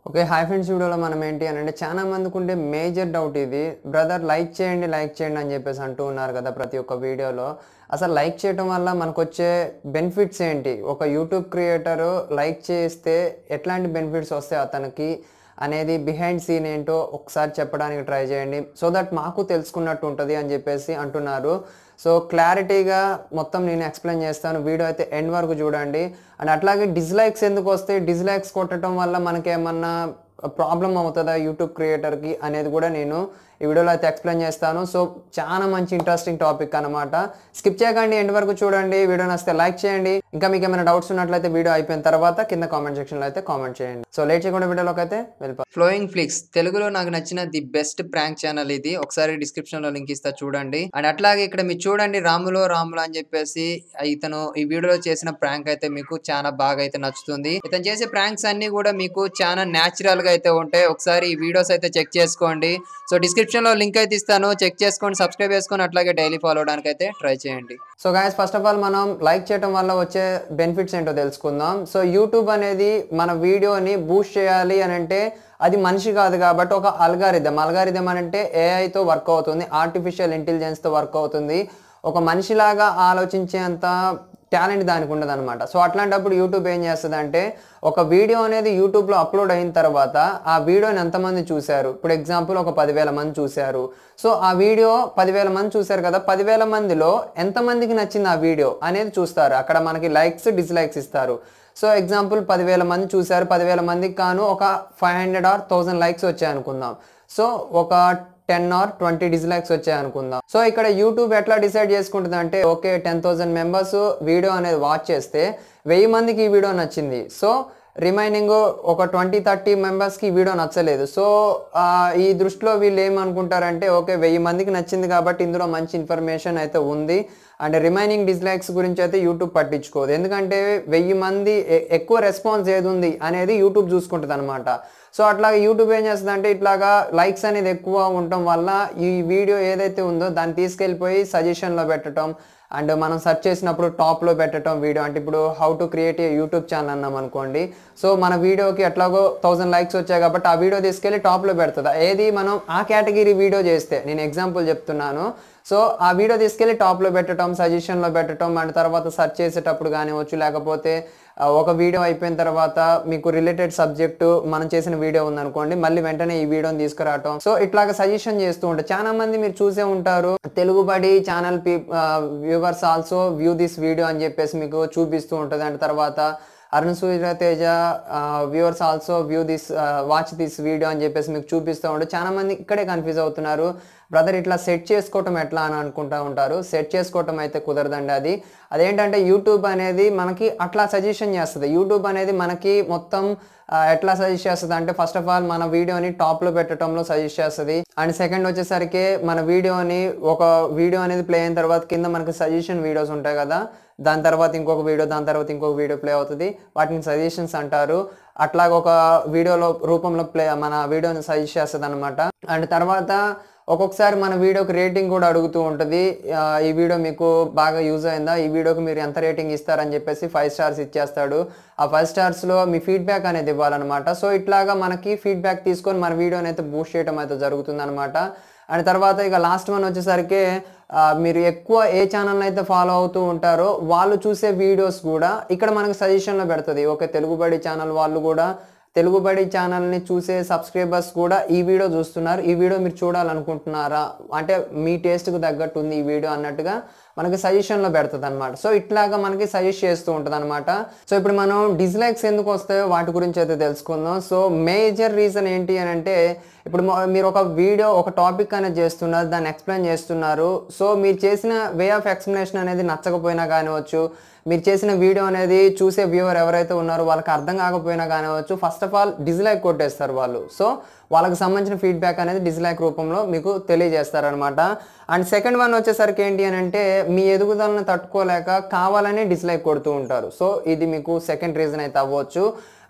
okay hi friends వీడియోలో మనం ఏంటి అని అంటే చాలా మందికి ఉండే మేజర్ డౌట్ ఇది బ్రదర్ లైక్ చేయండి లైక్ చేయండి అని చెప్పేసి అంటూ ఉన్నారు కదా ప్రతి ఒక్క వీడియోలో అసలు లైక్ చేయడం వల్ల మనకు వచ్చే బెనిఫిట్స్ ఏంటి ఒక యూట్యూబ్ క్రియేటర్ లైక్ చేస్తే ఎట్లాంటి బెనిఫిట్స్ వస్తాయి అతనికి అనేది బిహైండ్ సీన్ ఏంటో ఒకసారి చెప్పడానికి ట్రై చేయండి సో దట్ మాకు తెలుసుకున్నట్టు ఉంటుంది అని చెప్పేసి అంటున్నారు సో క్లారిటీగా మొత్తం నేను ఎక్స్ప్లెయిన్ చేస్తాను వీడియో అయితే ఎండ్ వరకు చూడండి అండ్ అట్లాగే డిస్లైక్స్ ఎందుకు వస్తాయి డిస్లైక్స్ కొట్టడం వల్ల మనకేమన్నా ప్రాబ్లం అవుతుందా యూట్యూబ్ క్రియేటర్కి అనేది కూడా నేను ఈ వీడియోలో అయితే ఎక్స్ప్లెయిన్ చేస్తాను సో చాలా మంచి ఇంట్రెస్టింగ్ టాపిక్ అనమాట స్కిప్ చేయకండి ఎండ్ వరకు చూడండి వీడియో నచ్చితే లైక్ చేయండి ఇంకా మీకు ఏమైనా డౌట్స్ ఉన్నట్లయితే వీడియో అయిపోయిన తర్వాత కింద కామెంట్ సెక్షన్లో అయితే కామెంట్ చేయండి సో లేట్ చేయకుండా వీడియోలోకి అయితే వెళ్ళిపో ఫ్లోయింగ్ ఫ్లిక్స్ తెలుగులో నాకు నచ్చిన ది బెస్ట్ ప్రాంక్ ఛానల్ ఇది ఒకసారి డిస్క్రిప్షన్ లో లింక్ ఇస్తా చూడండి అండ్ అట్లాగే ఇక్కడ మీరు చూడండి రాములో రాములు అని చెప్పేసి ఇతను ఈ వీడియోలో చేసిన ప్రాంక్ అయితే మీకు చాలా బాగా అయితే నచ్చుతుంది ఇతను చేసే ప్రాంక్స్ అన్ని కూడా మీకు చాలా న్యాచురల్ గా అయితే ఉంటాయి ఒకసారి ఈ వీడియోస్ అయితే చెక్ చేసుకోండి సో డిస్క్రిప్షన్ లో లింక్ అయితే ఇస్తాను చెక్ చేసుకోండి సబ్స్క్రైబ్ చేసుకొని అట్లాగే డైలీ ఫాలో అవడానికి అయితే ట్రై చేయండి so guys first of all మనం లైక్ చేయడం వల్ల వచ్చే బెనిఫిట్స్ ఏంటో తెలుసుకుందాం సో యూట్యూబ్ అనేది మన వీడియోని బూస్ట్ చేయాలి అని అంటే అది మనిషి కాదు కాబట్టి ఒక అల్గారిథం అల్గారిథం అని అంటే ఏఐతో వర్క్ అవుతుంది ఆర్టిఫిషియల్ ఇంటెలిజెన్స్తో వర్క్ అవుతుంది ఒక మనిషిలాగా ఆలోచించేంత టాలెంట్ దానికి ఉండదు అనమాట సో అట్లాంటప్పుడు యూట్యూబ్ ఏం చేస్తుంది అంటే ఒక వీడియో అనేది యూట్యూబ్లో అప్లోడ్ అయిన తర్వాత ఆ వీడియోని ఎంతమంది చూశారు ఇప్పుడు ఎగ్జాంపుల్ ఒక పదివేల మంది చూశారు సో ఆ వీడియో పదివేల మంది చూశారు కదా పదివేల మందిలో ఎంతమందికి నచ్చింది ఆ వీడియో అనేది చూస్తారు అక్కడ మనకి లైక్స్ డిస్లైక్స్ ఇస్తారు సో ఎగ్జాంపుల్ పదివేల మంది చూశారు పదివేల మందికి కాను ఒక five hundred or thousand likes వచ్చాయి అనుకుందాం సో ఒక టెన్ ఆర్ ట్వంటీ డిస్లైక్స్ వచ్చాయి అనుకుందాం సో ఇక్కడ యూట్యూబ్ ఎట్లా డిసైడ్ చేసుకుంటుంది అంటే okay ten thousand members video అనేది వాచ్ చేస్తే వెయ్యి మందికి ఈ వీడియో నచ్చింది సో రిమైనింగ్ ఒక ట్వంటీ థర్టీ మెంబర్స్కి ఈ వీడియో నచ్చలేదు సో ఆ, ఈ దృష్టిలో వీళ్ళు ఏమనుకుంటారంటే ఓకే వెయ్యి మందికి నచ్చింది కాబట్టి ఇందులో మంచి ఇన్ఫర్మేషన్ అయితే ఉంది అండ్ రిమైనింగ్ డిస్లైక్స్ గురించి అయితే యూట్యూబ్ పట్టించుకోదు ఎందుకంటే వెయ్యి మంది ఎ- ఎక్కువ రెస్పాన్స్ ఏది ఉంది అనేది యూట్యూబ్ చూసుకుంటుంది అనమాట సో అట్లాగే యూట్యూబ్ ఏం చేస్తుంది అంటే ఇట్లాగా లైక్స్ అనేది ఎక్కువ ఉండటం వల్ల ఈ వీడియో ఏదైతే ఉందో దాన్ని తీసుకెళ్ళిపోయి సజెషన్లో పెట్టడం అండ్ మనం సెర్చ్ చేసినప్పుడు టాప్లో పెట్టడం వీడియో అంటే ఇప్పుడు how to create a YouTube channel అన్నాం అనుకోండి సో మన వీడియోకి ఎట్లాగో థౌసండ్ లైక్స్ వచ్చాయి కాబట్టి ఆ వీడియో తీసుకెళ్ళి టాప్లో పెడుతుంది ఏది మనం ఆ కేటగిరీ వీడియో చేస్తే నేను ఎగ్జాంపుల్ చెప్తున్నాను సో ఆ వీడియో తీసుకెళ్ళి టాప్లో పెట్టడం సజెషన్లో పెట్టడం అండ్ తర్వాత సెర్చ్ చేసేటప్పుడు కానివచ్చు లేకపోతే ఆ, ఒక వీడియో అయిపోయిన తర్వాత మీకు రిలేటెడ్ సబ్జెక్టు మనం చేసిన వీడియో ఉందనుకోండి మళ్ళీ వెంటనే ఈ వీడియోని తీసుకురావటం సో ఇట్లాగా సజెషన్ చేస్తూ ఉంటారు చాలా మంది మీరు చూసే ఉంటారు తెలుగుబడి ఛానల్ పీ viewers also view this video అని చెప్పేసి మీకు చూపిస్తూ ఉంటుంది అండ్ తర్వాత Arun Surya Teja viewers also view this watch this video అని చెప్పేసి మీకు చూపిస్తూ ఉంటారు చాలా మంది ఇక్కడే కన్ఫ్యూజ్ అవుతున్నారు బ్రదర్ ఇట్లా సెట్ చేసుకోవటం ఎట్లా అని అనుకుంటా ఉంటారు సెట్ చేసుకోవటం అయితే కుదరదండి అది అదేంటంటే యూట్యూబ్ అనేది మనకి అట్లా సజెషన్ చేస్తుంది యూట్యూబ్ అనేది మనకి మొత్తం ఆ, ఎట్లా సజెస్ట్ చేస్తుంది అంటే ఫస్ట్ ఆఫ్ ఆల్ మన వీడియోని టాప్లో పెట్టడంలో సజెస్ట్ చేస్తుంది అండ్ సెకండ్ వచ్చేసరికి మన వీడియోని ఒక వీడియో అనేది ప్లే అయిన తర్వాత కింద మనకి సజెషన్ వీడియోస్ ఉంటాయి కదా దాని తర్వాత ఇంకొక వీడియో దాని తర్వాత ఇంకొక వీడియో ప్లే అవుతుంది వాటిని సజెషన్స్ అంటారు అట్లాగ ఒక వీడియోలో రూపంలో ప్లే మన వీడియోని సజెస్ట్ చేస్తుంది అనమాట అండ్ తర్వాత ఒక్కొక్కసారి మన వీడియోకి రేటింగ్ కూడా అడుగుతూ ఉంటుంది ఆ, ఈ వీడియో మీకు బాగా యూజ్ అయిందా ఈ వీడియోకి మీరు ఎంత రేటింగ్ ఇస్తారని చెప్పేసి ఫైవ్ స్టార్స్ ఇచ్చేస్తాడు ఆ ఫైవ్ స్టార్స్లో మీ ఫీడ్బ్యాక్ అనేది ఇవ్వాలన్నమాట సో ఇట్లాగా మనకి ఫీడ్బ్యాక్ తీసుకొని మన వీడియోని అయితే బూస్ట్ చేయడం అయితే జరుగుతుంది అనమాట అండ్ తర్వాత ఇక లాస్ట్ వన్ వచ్చేసరికి ఆ, మీరు ఎక్కువ ఏ ఛానల్ అయితే ఫాలో అవుతూ ఉంటారో వాళ్ళు చూసే వీడియోస్ కూడా ఇక్కడ మనకి సజెషన్లో పెడుతుంది ఓకే తెలుగుబడి ఛానల్ వాళ్ళు కూడా తెలుగుబడి ఛానల్ని చూసే సబ్స్క్రైబర్స్ కూడా ఈ వీడియో చూస్తున్నారు ఈ వీడియో మీరు చూడాలనుకుంటున్నారా అంటే మీ టేస్ట్కి తగ్గట్టు ఉంది ఈ వీడియో అన్నట్టుగా మనకి సజెషన్లో పెడుతుంది అనమాట సో ఇట్లాగా మనకి సజెస్ట్ చేస్తూ ఉంటుంది అనమాట సో ఇప్పుడు మనం డిస్లైక్స్ ఎందుకు వస్తాయో వాటి గురించి అయితే తెలుసుకుందాం సో మేజర్ రీజన్ ఏంటి అని అంటే ఇప్పుడు మొ- మీరు ఒక వీడియో ఒక టాపిక్ అనేది చేస్తున్నారు దాన్ని ఎక్స్ప్లెయిన్ చేస్తున్నారు సో మీరు చేసిన వే ఆఫ్ ఎక్స్ప్లెనేషన్ అనేది నచ్చకపోయినా కానివచ్చు మీరు చేసిన వీడియో అనేది చూసే వ్యూవర్ ఎవరైతే ఉన్నారో వాళ్ళకి అర్థం కాకపోయినా కానివచ్చు ఫస్ట్ ఆఫ్ ఆల్ డిస్లైక్ కొట్టేస్తారు వాళ్ళు సో వాళ్ళకి సంబంధించిన ఫీడ్బ్యాక్ అనేది డిస్లైక్ రూపంలో మీకు తెలియజేస్తారనమాట అండ్ సెకండ్ వన్ వచ్చేసరికి ఏంటి అని అంటే మీ ఎదుగుదలను తట్టుకోలేక కావాలని డిస్లైక్ కొడుతూ ఉంటారు సో ఇది మీకు సెకండ్ రీజన్ అయితే అవ్వచ్చు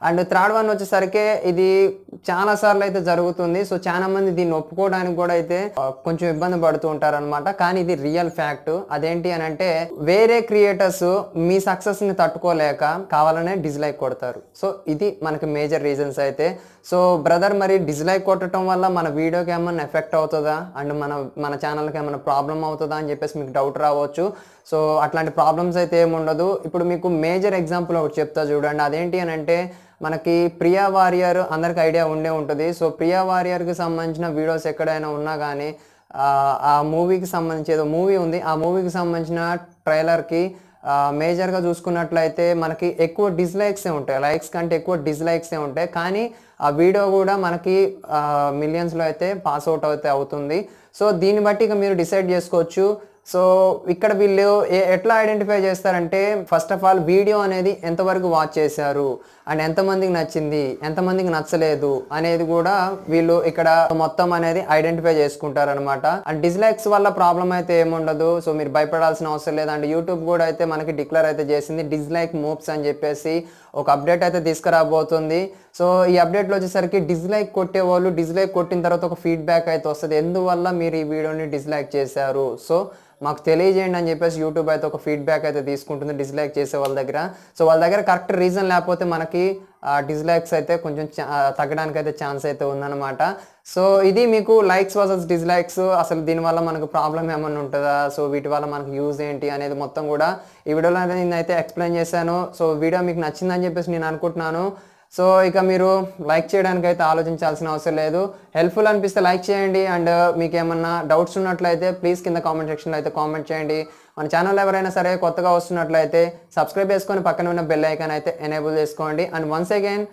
అండ్ థర్డ్ వన్ వచ్చేసరికి ఇది చాలా సార్లు అయితే జరుగుతుంది సో చాలా మంది దీన్ని ఒప్పుకోవడానికి కూడా అయితే ఆ, కొంచెం ఇబ్బంది పడుతూ ఉంటారు అనమాట కానీ ఇది రియల్ ఫ్యాక్ట్ అదేంటి అని అంటే వేరే క్రియేటర్స్ మీ సక్సెస్ ని తట్టుకోలేక కావాలనే డిస్లైక్ కొడతారు సో ఇది మనకి మేజర్ రీజన్స్ అయితే సో బ్రదర్ మరి డిస్లైక్ కొట్టడం వల్ల మన వీడియోకి ఏమన్నా ఎఫెక్ట్ అవుతుందా అండ్ మన మన ఛానల్కి ఏమైనా ప్రాబ్లం అవుతుందా అని చెప్పేసి మీకు డౌట్ రావచ్చు సో అట్లాంటి ప్రాబ్లమ్స్ అయితే ఏమి ఉండదు ఇప్పుడు మీకు మేజర్ ఎగ్జాంపుల్ ఒకటి చెప్తా చూడండి అదేంటి అని అంటే మనకి ప్రియా వారియర్ అందరికి ఐడియా ఉండే ఉంటుంది సో ప్రియా వారియర్కి సంబంధించిన వీడియోస్ ఎక్కడైనా ఉన్నా కానీ ఆ, ఆ మూవీకి సంబంధించి ఏదో మూవీ ఉంది ఆ మూవీకి సంబంధించిన ట్రైలర్కి మేజర్గా చూసుకున్నట్లయితే మనకి ఎక్కువ డిస్లైక్సే ఉంటాయి లైక్స్ కంటే ఎక్కువ డిస్లైక్సే ఉంటాయి కానీ ఆ వీడియో కూడా మనకి మిలియన్స్లో అయితే పాస్ అవుట్ అయితే అవుతుంది సో దీన్ని బట్టి ఇక మీరు డిసైడ్ చేసుకోవచ్చు సో ఇక్కడ వీళ్ళు ఏ- ఎట్లా ఐడెంటిఫై చేస్తారంటే ఫస్ట్ ఆఫ్ ఆల్ వీడియో అనేది ఎంతవరకు వాచ్ చేశారు అండ్ ఎంతమందికి నచ్చింది ఎంతమందికి నచ్చలేదు అనేది కూడా వీళ్ళు ఇక్కడ మొత్తం అనేది ఐడెంటిఫై చేసుకుంటారు అనమాట అండ్ డిస్లైక్స్ వల్ల ప్రాబ్లం అయితే ఏముండదు సో మీరు భయపడాల్సిన అవసరం లేదు అండ్ యూట్యూబ్ కూడా అయితే మనకి డిక్లేర్ అయితే చేసింది డిస్లైక్ మూవ్స్ అని చెప్పేసి ఒక అప్డేట్ అయితే తీసుకురాబోతుంది సో ఈ అప్డేట్లో వచ్చేసరికి డిస్లైక్ కొట్టే వాళ్ళు డిస్లైక్ కొట్టిన తర్వాత ఒక ఫీడ్బ్యాక్ అయితే వస్తుంది ఎందువల్ల మీరు ఈ వీడియోని డిస్లైక్ చేశారు సో మాకు తెలియజేయండి అని చెప్పేసి యూట్యూబ్ అయితే ఒక ఫీడ్బ్యాక్ అయితే తీసుకుంటుంది డిస్లైక్ చేసే వాళ్ళ దగ్గర సో వాళ్ళ దగ్గర కరెక్ట్ రీజన్ లేకపోతే మనకి డిస్లైక్స్ అయితే కొంచెం చా- ఆ, తగ్గడానికి అయితే ఛాన్స్ అయితే ఉందన్నమాట సో ఇది మీకు లైక్స్ వర్సెస్ డిస్లైక్స్ అసలు దీనివల్ల మనకు ప్రాబ్లం ఏమన్నా ఉంటుందా సో వీటి వల్ల మనకు యూజ్ ఏంటి అనేది మొత్తం కూడా ఈ వీడియోలో అయితే నేను అయితే ఎక్స్ప్లెయిన్ చేశాను సో వీడియో మీకు నచ్చిందని చెప్పేసి నేను అనుకుంటున్నాను సో ఇక మీరు లైక్ చేయడానికి అయితే ఆలోచించాల్సిన అవసరం లేదు హెల్ప్ఫుల్ అనిపిస్తే లైక్ చేయండి అండ్ మీకు ఏమన్నా డౌట్స్ ఉన్నట్లయితే ప్లీజ్ కింద కామెంట్ సెక్షన్లో అయితే కామెంట్ చేయండి మన ఛానల్ ఎవరైనా సరే కొత్తగా వస్తున్నట్లయితే సబ్స్క్రైబ్ చేసుకొని పక్కన ఉన్న బెల్ ఐకాన్ అయితే ఎనేబుల్ చేసుకోండి అండ్ వన్స్ అగైన్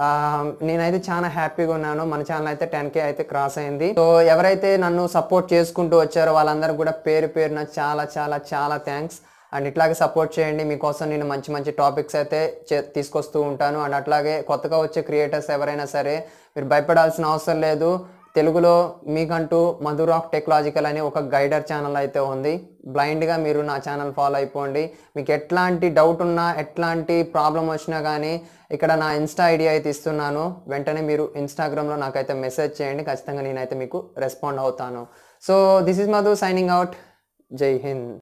నేనైతే చాలా హ్యాపీగా ఉన్నాను మన ఛానల్ అయితే టెన్ కే అయితే క్రాస్ అయింది సో ఎవరైతే నన్ను సపోర్ట్ చేసుకుంటూ వచ్చారో వాళ్ళందరూ కూడా పేరు పేరున చాలా చాలా చాలా థ్యాంక్స్ అండ్ ఇట్లాగే సపోర్ట్ చేయండి మీకోసం నేను మంచి మంచి టాపిక్స్ అయితే చే- తీసుకొస్తూ ఉంటాను అండ్ అట్లాగే కొత్తగా వచ్చే క్రియేటర్స్ ఎవరైనా సరే మీరు భయపడాల్సిన అవసరం లేదు తెలుగులో మీకంటూ మధురాక్ టెక్నాలజికల్ అనే ఒక గైడర్ ఛానల్ అయితే ఉంది బ్లైండ్గా మీరు నా ఛానల్ ఫాలో అయిపోండి మీకు ఎట్లాంటి డౌట్ ఉన్నా ఎట్లాంటి ప్రాబ్లం వచ్చినా కానీ ఇక్కడ నా ఇన్స్టా ఐడి అయితే ఇస్తున్నాను వెంటనే మీరు ఇన్స్టాగ్రామ్లో నాకైతే మెసేజ్ చేయండి ఖచ్చితంగా నేనైతే మీకు రెస్పాండ్ అవుతాను so this is Madhu signing out జై హింద్